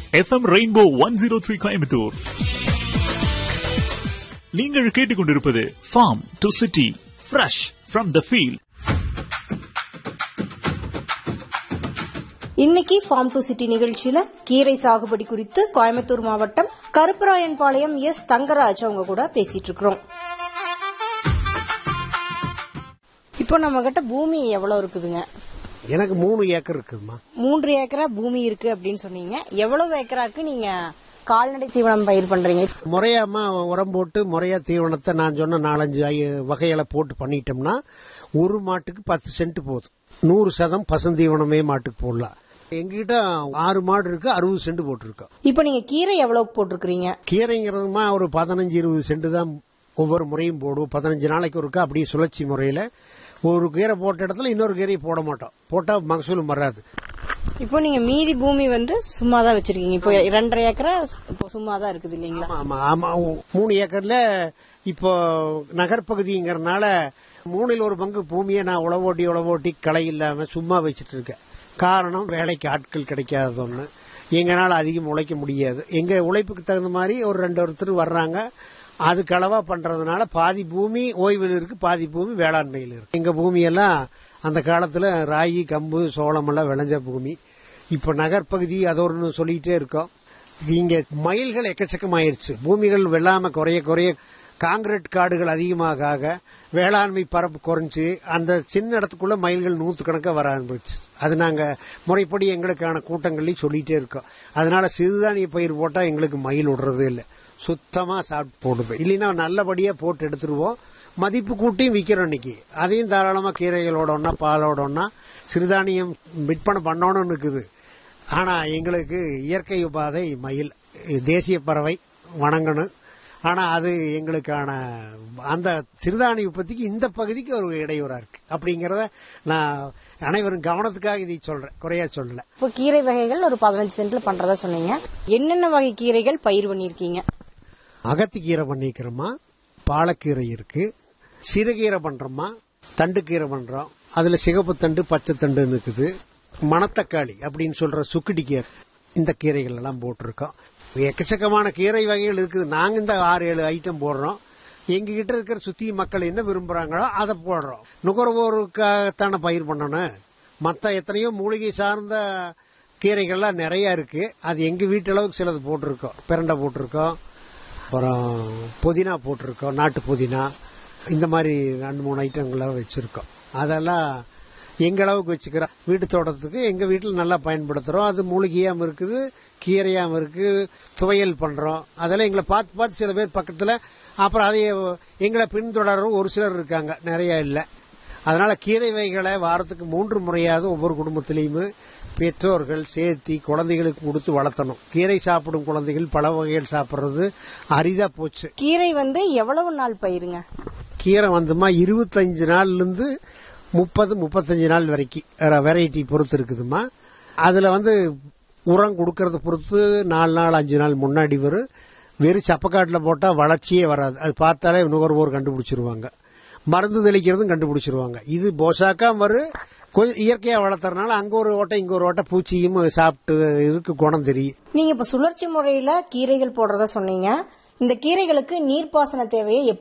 FM rainbow one zero three Coimbatore நீங்கள் கேட்டுக்கொண்டிருப்பது farm to city fresh from the field இன்னைக்கு farm to city நிகழ்ச்சியில கீரை சாகுபடி குறித்து கோயம்புத்தூர் மாவட்டம் கருப்பராயன்பாளையம் எஸ் தங்கராஜ் அவங்க கூட பேசிட்டு இருக்கிறோம் இப்போ நம்ம கிட்ட பூமி எவ்வளவு இருக்குதுங்க எனக்கு மூணு ஏக்கர் இருக்குதுமா மூன்று ஏக்கரா பூமி இருக்கு அப்படின்னு சொன்னீங்க எவ்வளவு ஏக்கராக்கு நீங்க கால்நடை தீவனம் பயிர் பண்றீங்க முறையாம உரம் போட்டு முறையா தீவனத்தை நான் சொன்ன நாலஞ்சு ஐ- வகைகளை போட்டு பண்ணிட்டோம்னா ஒரு மாட்டுக்கு பத்து சென்ட் போதும் நூறு சதம் பசுந்தீவனமே மாட்டுக்கு போடலாம் எங்ககிட்ட ஆறு மாடு இருக்கு அறுபது சென்ட் போட்டிருக்கோம் இப்போ நீங்க கீரை எவ்வளவுக்கு போட்டிருக்கிறீங்க கீரைங்கிறதுமா ஒரு பதினஞ்சு இருபது சென்ட் தான் ஒவ்வொரு முறையும் போடுவோம் பதினஞ்சு நாளைக்கு ஒருக்கா அப்படியே சுழற்சி முறையில் ஒரு கீரை போட்ட இடத்துல இன்னொரு கீரையை போட மாட்டோம் போட்டால் மகசூல் வராது இப்போ நீங்க மீதி பூமி வந்து சும்மா தான் வச்சிருக்கீங்க இப்போ ரெண்டரை ஏக்கரா இப்போ சும்மா தான் இருக்குது இல்லைங்களா ஆமா ஆமா உ- மூணு ஏக்கர்ல இப்போ நகர்பகுதிங்கிறனால மூணில் ஒரு பங்கு பூமியை நான் உழவோட்டி உழவோட்டி களை இல்லாம சும்மா வச்சிட்டு இருக்கேன் காரணம் வேலைக்கு ஆட்கள் கிடைக்காத ஒண்ணு எங்களால அதிகம் உழைக்க முடியாது எங்க உழைப்புக்கு தகுந்த மாதிரி ஒரு ரெண்டு ஒருத்தர் வர்றாங்க அதுக்கு அளவா பண்றதுனால பாதி பூமி ஓய்வில் இருக்கு பாதி பூமி வேளாண்மையில் இருக்கு எங்க பூமியெல்லாம் அந்த காலத்துல ராகி கம்பு சோளம் எல்லாம் விளைஞ்ச பூமி இப்ப நகர்பகுதி அது ஒன்று சொல்லிட்டே இருக்கோம் இங்க மயில்கள் எக்கச்சக்கமாயிருச்சு பூமிகள் வெள்ளாம குறைய குறைய காங்கிரீட் காடுகள் அதிகமாக ஆக வேளாண்மை பரப்பு குறைஞ்சு அந்த சின்ன இடத்துக்குள்ள மயில்கள் நூற்றுக்கணக்காக வர ஆரம்பிச்சு அது நாங்க முறைப்படி எங்களுக்கான கூட்டங்கள்லையும் சொல்லிட்டே இருக்கோம் அதனால சிறுதானிய பயிர் போட்டா எங்களுக்கு மயில் விடுறது இல்லை சுத்தமா சாப்பிட்டு போடுது இல்லைன்னா நல்லபடியா போட்டு எடுத்துருவோம் மதிப்பு கூட்டியும் விற்கிறோம் இன்னைக்கு அதையும் தாராளமா கீரைகளோடனா பாலோடனா சிறுதானியம் விற்பனை பண்ணணும்னு இருக்குது ஆனா எங்களுக்கு இயற்கை உபாதை மயில் தேசிய பறவை வணங்கணும் ஆனா அது எங்களுக்கான அந்த சிறுதானிய உற்பத்திக்கு இந்த பகுதிக்கு ஒரு இடையூறா இருக்கு அப்படிங்கறத நான் அனைவரும் கவனத்துக்காக இதை சொல்றேன் குறையா சொல்லல இப்போ கீரை வகைகள் ஒரு பதினஞ்சு சென்ட்ல பண்றதா சொன்னீங்க என்னென்ன வகை கீரைகள் பயிர் பண்ணிருக்கீங்க அகத்திக்கீரை பண்ணிக்கிறோமா பாலக்கீரை இருக்கு சிறுகீரை பண்றோமா தண்டுக்கீரை பண்றோம் அதுல சிகப்பு தண்டு பச்சை தண்டுன்னு இருக்குது மணத்தக்காளி அப்படின்னு சொல்ற சுக்குடி கீரை இந்த கீரைகள் எல்லாம் போட்டிருக்கோம் எக்கச்சக்கமான கீரை வகைகள் இருக்குது நாங்க இந்த ஆறு ஏழு ஐட்டம் போடுறோம் எங்க கிட்ட இருக்கிற சுத்தி மக்கள் என்ன விரும்புறாங்களோ அதை போடுறோம் நுகர்வோருக்காகத்தானே பயிர் பண்ணணும் மற்ற எத்தனையோ மூலிகை சார்ந்த கீரைகள்லாம் நிறைய இருக்கு அது எங்க வீட்டளவுக்கு சிலது போட்டிருக்கோம் பிரண்டை போட்டிருக்கோம் அப்புறம் புதினா போட்டிருக்கோம் நாட்டு புதினா இந்த மாதிரி ரெண்டு மூணு ஐட்டங்கள்லாம் வச்சிருக்கோம் அதெல்லாம் எங்க அளவுக்கு வச்சுக்கிறோம் வீட்டு தோட்டத்துக்கு எங்க வீட்டில் நல்லா பயன்படுத்துறோம் அது மூலிகையாம இருக்குது கீரையாம இருக்கு துவையல் பண்றோம் அதெல்லாம் எங்களை பார்த்து பார்த்து சில பேர் பக்கத்துல அப்புறம் அதை எங்களை பின்தொடரும் ஒரு சிலர் இருக்காங்க நிறைய இல்லை அதனால கீரை வகைகளை வாரத்துக்கு மூன்று முறையாவது ஒவ்வொரு குடும்பத்திலையும் பெற்றோர்கள் சேர்த்தி குழந்தைகளுக்கு கொடுத்து வளர்த்தணும் கீரை சாப்பிடும் குழந்தைகள் பல வகைகள் சாப்பிடுறது அரிதா போச்சு கீரை வந்து எவ்வளவு நாள் பயிருங்க கீரை வந்துமா இருபத்தஞ்சு நாள்ல இருந்து முப்பது முப்பத்தஞ்சு நாள் வரைக்கும் வெரைட்டி பொறுத்து இருக்குதுமா அதுல வந்து உரம் கொடுக்கறத பொறுத்து நாலு நாள் அஞ்சு நாள் முன்னாடி வரும் வெறும் சப்பக்காட்டில் போட்டா வளர்ச்சியே வராது அது பார்த்தாலே நுகர்வோர் கண்டுபிடிச்சிருவாங்க மருந்து தெளிக்கிறதும் கண்டுபிடிச்சிருவாங்க இது போசாக்கா வரும் கொஞ்சம் இயற்கையா வளர்த்துறதுனால அங்க ஒரு ஓட்டை இங்க ஒரு ஓட்டை பூச்சியும் சாப்பிட்டு இருக்கு குணம் தெரியும் நீங்க இப்ப சுழற்சி முறையில கீரைகள் போடுறதா சொன்னீங்க இந்த கீரைகளுக்கு நீர்ப்பாசன தேவையை